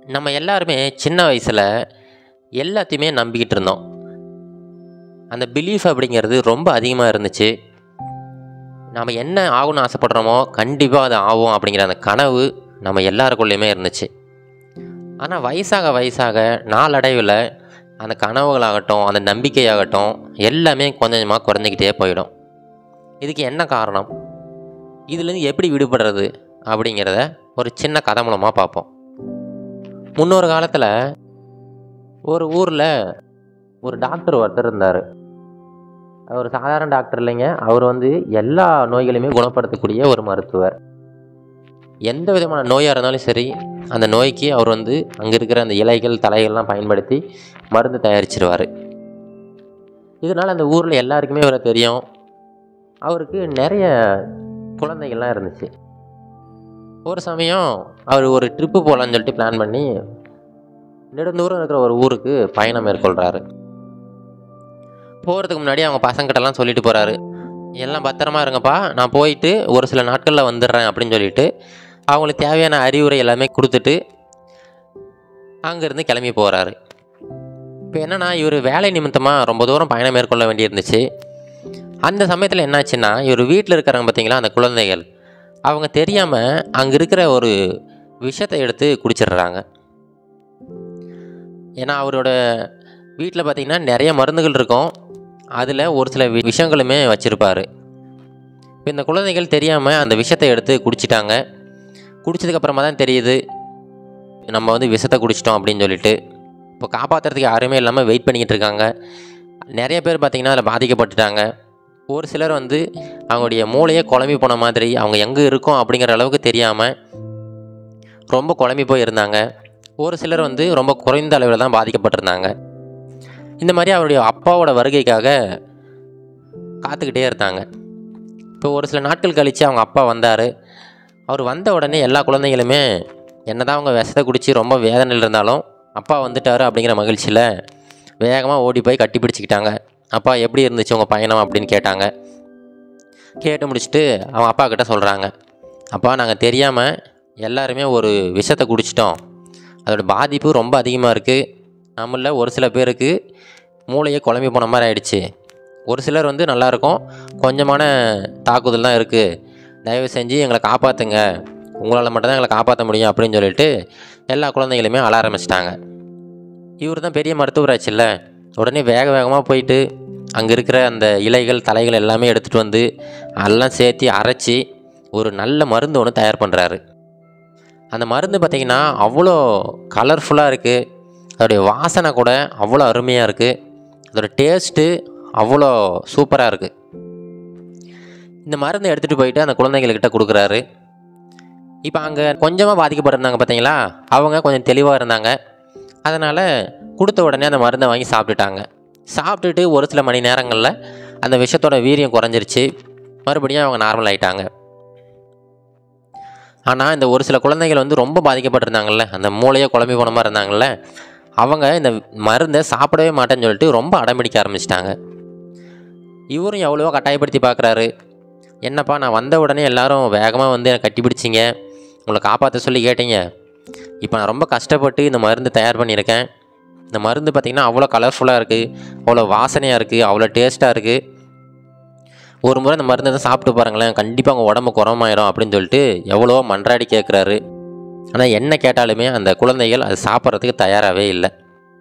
நம்ம எல்லாருமே சின்ன வயசில் எல்லாத்தையுமே நம்பிக்கிட்டு இருந்தோம் அந்த பிலீஃப் அப்படிங்கிறது ரொம்ப அதிகமாக இருந்துச்சு நாம் என்ன ஆகும்னு ஆசைப்படுறோமோ கண்டிப்பாக அது ஆகும் அப்படிங்கிற அந்த கனவு நம்ம எல்லாருக்குள்ளேயுமே இருந்துச்சு ஆனால் வயசாக வயசாக நாளடைவில் அந்த கனவுகளாகட்டும் அந்த நம்பிக்கையாகட்டும் எல்லாமே கொஞ்சம் கொஞ்சமாக குறைஞ்சிக்கிட்டே போயிடும் இதுக்கு என்ன காரணம் இதுலேருந்து எப்படி விடுபடுறது அப்படிங்கிறத ஒரு சின்ன கதை மூலமாக பார்ப்போம் முன்னொரு காலத்தில் ஒரு ஊரில் ஒரு டாக்டர் ஒருத்தர் இருந்தார் அவர் சாதாரண டாக்டர் இல்லைங்க அவர் வந்து எல்லா நோய்களையுமே குணப்படுத்தக்கூடிய ஒரு மருத்துவர் எந்த விதமான நோயாக இருந்தாலும் சரி அந்த நோய்க்கு அவர் வந்து அங்கே இருக்கிற அந்த இலைகள் தலைகள்லாம் பயன்படுத்தி மருந்து தயாரிச்சிருவார் இதனால் அந்த ஊரில் எல்லாருக்குமே இவரை தெரியும் அவருக்கு நிறைய குழந்தைகள்லாம் இருந்துச்சு ஒரு சமயம் அவர் ஒரு ட்ரிப்பு போகலான்னு சொல்லிட்டு பிளான் பண்ணி நெடுந்தூரம் இருக்கிற ஒரு ஊருக்கு பயணம் மேற்கொள்கிறாரு போகிறதுக்கு முன்னாடி அவங்க பசங்கிட்டலாம் சொல்லிட்டு போகிறாரு எல்லாம் பத்திரமா இருங்கப்பா நான் போயிட்டு ஒரு சில நாட்களில் வந்துடுறேன் அப்படின்னு சொல்லிட்டு அவங்களுக்கு தேவையான அறிவுரை எல்லாமே கொடுத்துட்டு அங்கேருந்து கிளம்பி போகிறாரு இப்போ என்னென்னா இவர் வேலை நிமித்தமாக ரொம்ப தூரம் பயணம் மேற்கொள்ள வேண்டியிருந்துச்சு அந்த சமயத்தில் என்னாச்சுன்னா இவர் வீட்டில் இருக்கிறவங்க பார்த்தீங்களா அந்த குழந்தைகள் அவங்க தெரியாமல் அங்கே இருக்கிற ஒரு விஷத்தை எடுத்து குடிச்சிடுறாங்க ஏன்னா அவரோட வீட்டில் பார்த்திங்கன்னா நிறைய மருந்துகள் இருக்கும் அதில் ஒரு சில வி- விஷங்களுமே வச்சுருப்பார் இப்போ இந்த குழந்தைகள் தெரியாமல் அந்த விஷத்தை எடுத்து குடிச்சிட்டாங்க குடிச்சதுக்கப்புறமா தான் தெரியுது நம்ம வந்து விஷத்தை குடிச்சிட்டோம் அப்படின்னு சொல்லிட்டு இப்போ காப்பாற்றுறதுக்கு யாருமே இல்லாமல் வெயிட் பண்ணிக்கிட்டு இருக்காங்க நிறைய பேர் பார்த்திங்கன்னா அதில் பாதிக்கப்பட்டுட்டாங்க ஒரு சிலர் வந்து அவங்களுடைய மூளையே குழம்பி போன மாதிரி அவங்க எங்கே இருக்கோம் அப்படிங்கிற அளவுக்கு தெரியாமல் ரொம்ப குழம்பி போய் இருந்தாங்க ஒரு சிலர் வந்து ரொம்ப குறைந்த அளவில் தான் பாதிக்கப்பட்டிருந்தாங்க இந்த மாதிரி அவருடைய அப்பாவோட வருகைக்காக காத்துக்கிட்டே இருந்தாங்க இப்போ ஒரு சில நாட்கள் கழித்து அவங்க அப்பா வந்தார் அவர் வந்த உடனே எல்லா குழந்தைகளுமே என்னதான் அவங்க விஷத்தை குடித்து ரொம்ப வேதனையில் இருந்தாலும் அப்பா வந்துட்டாரு அப்படிங்கிற மகிழ்ச்சியில் வேகமாக ஓடி போய் கட்டி பிடிச்சிக்கிட்டாங்க அப்பா எப்படி இருந்துச்சு உங்கள் பயணம் அப்படின்னு கேட்டாங்க கேட்டு முடிச்சுட்டு அவங்க அப்பா கிட்ட சொல்கிறாங்க அப்பா நாங்கள் தெரியாமல் எல்லாருமே ஒரு விஷத்தை குடிச்சிட்டோம் அதோட பாதிப்பு ரொம்ப அதிகமாக இருக்குது நம்மள ஒரு சில பேருக்கு மூளையே குழம்பி போன மாதிரி ஆயிடுச்சு ஒரு சிலர் வந்து நல்லா இருக்கும் கொஞ்சமான தாக்குதல் தான் இருக்குது தயவு செஞ்சு எங்களை காப்பாற்றுங்க உங்களால் மட்டும்தான் எங்களை காப்பாற்ற முடியும் அப்படின்னு சொல்லிட்டு எல்லா குழந்தைகளுமே அழ ஆரம்பிச்சிட்டாங்க இவர் தான் பெரிய மருத்துவராச்சுல்ல உடனே வேக வேகமாக போயிட்டு அங்கே இருக்கிற அந்த இலைகள் தலைகள் எல்லாமே எடுத்துகிட்டு வந்து எல்லாம் சேர்த்து அரைச்சி ஒரு நல்ல மருந்து ஒன்று தயார் பண்ணுறாரு அந்த மருந்து பார்த்திங்கன்னா அவ்வளோ கலர்ஃபுல்லாக இருக்குது அதோடைய வாசனை கூட அவ்வளோ அருமையாக இருக்குது அதோட டேஸ்ட்டு அவ்வளோ சூப்பராக இருக்குது இந்த மருந்தை எடுத்துகிட்டு போயிட்டு அந்த குழந்தைங்கள்கிட்ட கொடுக்குறாரு இப்போ அங்கே கொஞ்சமாக பாதிக்கப்பட்டிருந்தாங்க பார்த்தீங்களா அவங்க கொஞ்சம் தெளிவாக இருந்தாங்க அதனால் கொடுத்த உடனே அந்த மருந்தை வாங்கி சாப்பிட்டுட்டாங்க சாப்பிட்டுட்டு ஒரு சில மணி நேரங்களில் அந்த விஷத்தோட வீரியம் குறைஞ்சிருச்சு மறுபடியும் அவங்க நார்மல் ஆயிட்டாங்க ஆனால் இந்த ஒரு சில குழந்தைகள் வந்து ரொம்ப பாதிக்கப்பட்டிருந்தாங்கல்ல அந்த மூளையே குழம்பி போன மாதிரி இருந்தாங்கல்ல அவங்க இந்த மருந்தை சாப்பிடவே மாட்டேன்னு சொல்லிட்டு ரொம்ப அடம்பிடிக்க ஆரம்பிச்சிட்டாங்க இவரும் எவ்வளவோ கட்டாயப்படுத்தி பார்க்குறாரு என்னப்பா நான் வந்த உடனே எல்லாரும் வேகமாக வந்து என்னை கட்டி பிடிச்சிங்க உங்களை காப்பாற்ற சொல்லி கேட்டீங்க இப்போ நான் ரொம்ப கஷ்டப்பட்டு இந்த மருந்து தயார் பண்ணியிருக்கேன் இந்த மருந்து பார்த்திங்கன்னா அவ்வளோ கலர்ஃபுல்லாக இருக்குது அவ்வளோ வாசனையாக இருக்குது அவ்வளோ டேஸ்ட்டாக இருக்குது ஒரு முறை இந்த மருந்தை தான் சாப்பிட்டு பாருங்களேன் கண்டிப்பாக உங்கள் உடம்பு குறமாயிடும் அப்படின்னு சொல்லிட்டு எவ்வளவோ மன்றாடி கேட்குறாரு ஆனால் என்ன கேட்டாலுமே அந்த குழந்தைகள் அது சாப்பிட்றதுக்கு தயாராகவே இல்லை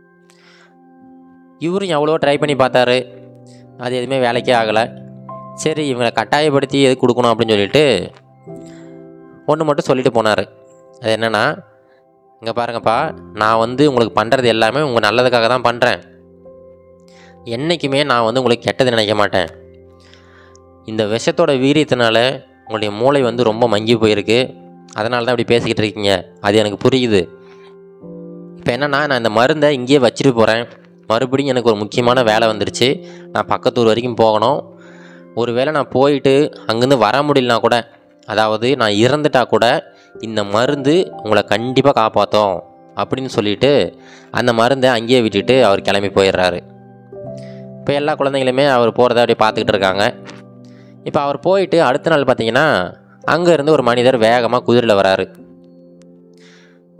இவரும் எவ்வளவோ ட்ரை பண்ணி பார்த்தாரு அது எதுவுமே வேலைக்கே ஆகலை சரி இவங்களை கட்டாயப்படுத்தி எது கொடுக்கணும் அப்படின்னு சொல்லிட்டு ஒன்று மட்டும் சொல்லிட்டு போனார் அது என்னென்னா இங்கே பாருங்கப்பா நான் வந்து உங்களுக்கு பண்ணுறது எல்லாமே உங்கள் நல்லதுக்காக தான் பண்ணுறேன் என்றைக்குமே நான் வந்து உங்களுக்கு கெட்டது நினைக்க மாட்டேன் இந்த விஷத்தோட வீரியத்தினால உங்களுடைய மூளை வந்து ரொம்ப மங்கி போயிருக்கு அதனால தான் இப்படி பேசிக்கிட்டு இருக்கீங்க அது எனக்கு புரியுது இப்போ என்னென்னா நான் இந்த மருந்தை இங்கேயே வச்சுட்டு போகிறேன் மறுபடியும் எனக்கு ஒரு முக்கியமான வேலை வந்துருச்சு நான் பக்கத்தூர் வரைக்கும் போகணும் ஒருவேளை நான் போயிட்டு அங்கேருந்து வர முடியலனா கூட அதாவது நான் இறந்துட்டா கூட இந்த மருந்து உங்களை கண்டிப்பாக காப்பாற்றும் அப்படின்னு சொல்லிட்டு அந்த மருந்தை அங்கேயே விட்டுட்டு அவர் கிளம்பி போயிடுறாரு இப்போ எல்லா குழந்தைங்களுமே அவர் போகிறத அப்படியே பார்த்துக்கிட்டு இருக்காங்க இப்போ அவர் போயிட்டு அடுத்த நாள் பார்த்தீங்கன்னா அங்கேருந்து ஒரு மனிதர் வேகமாக குதிரையில் வராரு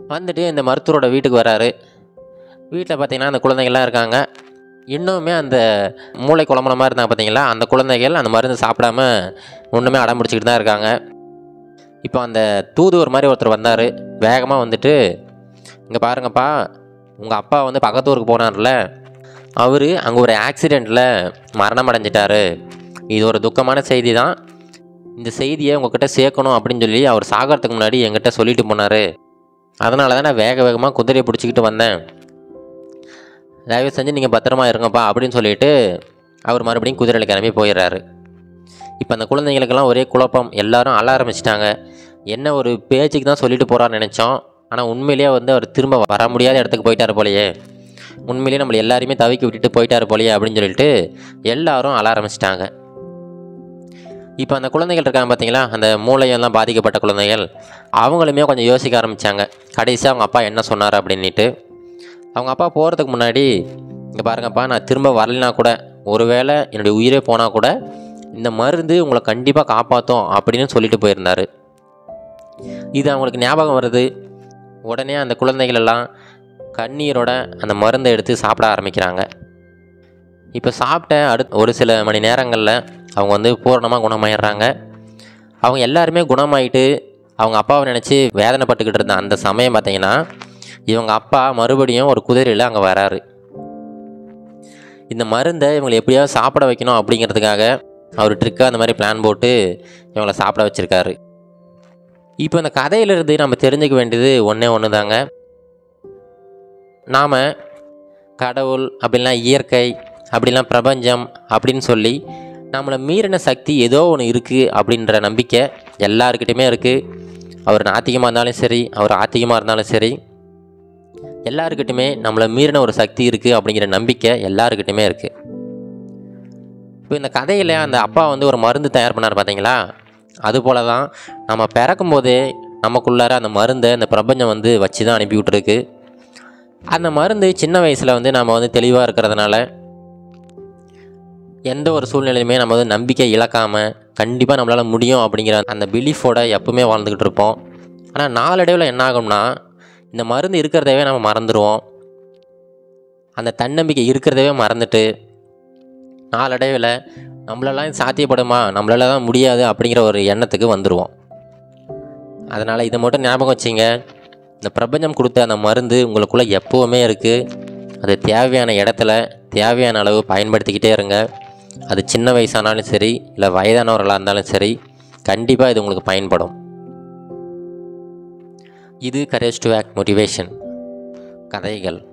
வந்துட்டு இந்த மருத்துவரோட வீட்டுக்கு வராரு வீட்டில் பார்த்தீங்கன்னா அந்த குழந்தைகள்லாம் இருக்காங்க இன்னுமே அந்த மூளை குழம்புன மாதிரி இருந்தாங்க பார்த்தீங்களா அந்த குழந்தைகள் அந்த மருந்து சாப்பிடாம ஒன்றுமே அடம் பிடிச்சிக்கிட்டு தான் இருக்காங்க இப்போ அந்த தூதுவர் மாதிரி ஒருத்தர் வந்தார் வேகமாக வந்துட்டு இங்கே பாருங்கப்பா உங்கள் அப்பா வந்து பக்கத்து ஊருக்கு போனார்ல அவர் அங்கே ஒரு ஆக்சிடெண்ட்டில் மரணம் அடைஞ்சிட்டாரு இது ஒரு துக்கமான செய்தி தான் இந்த செய்தியை உங்ககிட்ட சேர்க்கணும் அப்படின்னு சொல்லி அவர் சாகிறதுக்கு முன்னாடி என்கிட்ட சொல்லிட்டு போனார் அதனால தான் நான் வேக வேகமாக குதிரையை பிடிச்சிக்கிட்டு வந்தேன் தயவு செஞ்சு நீங்கள் பத்திரமா இருங்கப்பா அப்படின்னு சொல்லிட்டு அவர் மறுபடியும் குதிரையில் கிளம்பி போயிடுறாரு இப்போ அந்த குழந்தைங்களுக்கெல்லாம் ஒரே குழப்பம் எல்லாரும் அழ ஆரம்பிச்சிட்டாங்க என்ன ஒரு பேச்சுக்கு தான் சொல்லிட்டு போகிறான்னு நினச்சோம் ஆனால் உண்மையிலேயே வந்து அவர் திரும்ப வர முடியாத இடத்துக்கு போயிட்டார் போலயே உண்மையிலேயே நம்மளை எல்லாரையுமே தவிக்க விட்டுட்டு போயிட்டார் போலயே அப்படின்னு சொல்லிட்டு எல்லாரும் அழ ஆரம்பிச்சிட்டாங்க இப்போ அந்த குழந்தைகள் இருக்காங்க பார்த்தீங்களா அந்த மூளையெல்லாம் பாதிக்கப்பட்ட குழந்தைகள் அவங்களுமே கொஞ்சம் யோசிக்க ஆரம்பித்தாங்க கடைசியாக அவங்க அப்பா என்ன சொன்னார் அப்படின்ட்டு அவங்க அப்பா போகிறதுக்கு முன்னாடி இங்கே பாருங்கப்பா நான் திரும்ப வரலைனா கூட ஒருவேளை என்னுடைய உயிரே போனால் கூட இந்த மருந்து உங்களை கண்டிப்பாக காப்பாற்றும் அப்படின்னு சொல்லிட்டு போயிருந்தார் இது அவங்களுக்கு ஞாபகம் வருது உடனே அந்த குழந்தைகள் எல்லாம் கண்ணீரோட அந்த மருந்தை எடுத்து சாப்பிட ஆரம்பிக்கிறாங்க இப்போ சாப்பிட்ட அடுத்த ஒரு சில மணி நேரங்களில் அவங்க வந்து பூரணமாக குணமாயிடுறாங்க அவங்க எல்லாருமே குணமாயிட்டு அவங்க அப்பாவை நினச்சி வேதனைப்பட்டுக்கிட்டு இருந்த அந்த சமயம் பார்த்தீங்கன்னா இவங்க அப்பா மறுபடியும் ஒரு குதிரையில் அங்கே வராரு இந்த மருந்தை இவங்களை எப்படியாவது சாப்பிட வைக்கணும் அப்படிங்கிறதுக்காக அவர் ட்ரிக்காக அந்த மாதிரி பிளான் போட்டு இவங்களை சாப்பிட வச்சுருக்காரு இப்போ இந்த கதையிலிருந்து நம்ம தெரிஞ்சுக்க வேண்டியது ஒன்றே ஒன்று தாங்க நாம் கடவுள் அப்படிலாம் இயற்கை அப்படிலாம் பிரபஞ்சம் அப்படின்னு சொல்லி நம்மளை மீறின சக்தி ஏதோ ஒன்று இருக்குது அப்படின்ற நம்பிக்கை எல்லாருக்கிட்டையுமே இருக்குது அவர் நாத்திகமாக இருந்தாலும் சரி அவர் ஆத்திகமாக இருந்தாலும் சரி எல்லாருக்கிட்டையுமே நம்மளை மீறின ஒரு சக்தி இருக்குது அப்படிங்கிற நம்பிக்கை எல்லாருக்கிட்டையுமே இருக்குது இப்போ இந்த கதையில் அந்த அப்பா வந்து ஒரு மருந்து தயார் பண்ணார் பார்த்தீங்களா அதுபோல தான் நம்ம பிறக்கும் போதே நமக்குள்ளார அந்த மருந்தை இந்த பிரபஞ்சம் வந்து வச்சு தான் அனுப்பி விட்டுருக்கு அந்த மருந்து சின்ன வயசில் வந்து நம்ம வந்து தெளிவாக இருக்கிறதுனால எந்த ஒரு சூழ்நிலையுமே நம்ம வந்து நம்பிக்கை இழக்காமல் கண்டிப்பாக நம்மளால் முடியும் அப்படிங்கிற அந்த பிலீஃபோட எப்பவுமே வாழ்ந்துக்கிட்டு இருப்போம் ஆனால் நாளடைவில் என்ன ஆகும்னா இந்த மருந்து இருக்கிறதவே நம்ம மறந்துடுவோம் அந்த தன்னம்பிக்கை இருக்கிறதவே மறந்துட்டு நாளடைவில் நம்மளெல்லாம் சாத்தியப்படுமா நம்மளால தான் முடியாது அப்படிங்கிற ஒரு எண்ணத்துக்கு வந்துடுவோம் அதனால் இதை மட்டும் ஞாபகம் வச்சிங்க இந்த பிரபஞ்சம் கொடுத்த அந்த மருந்து உங்களுக்குள்ளே எப்போவுமே இருக்குது அது தேவையான இடத்துல தேவையான அளவு பயன்படுத்திக்கிட்டே இருங்க அது சின்ன வயசானாலும் சரி இல்லை வயதானவர்களாக இருந்தாலும் சரி கண்டிப்பாக இது உங்களுக்கு பயன்படும் இது கரேஜ் டு ஆக்ட் மோட்டிவேஷன் கதைகள்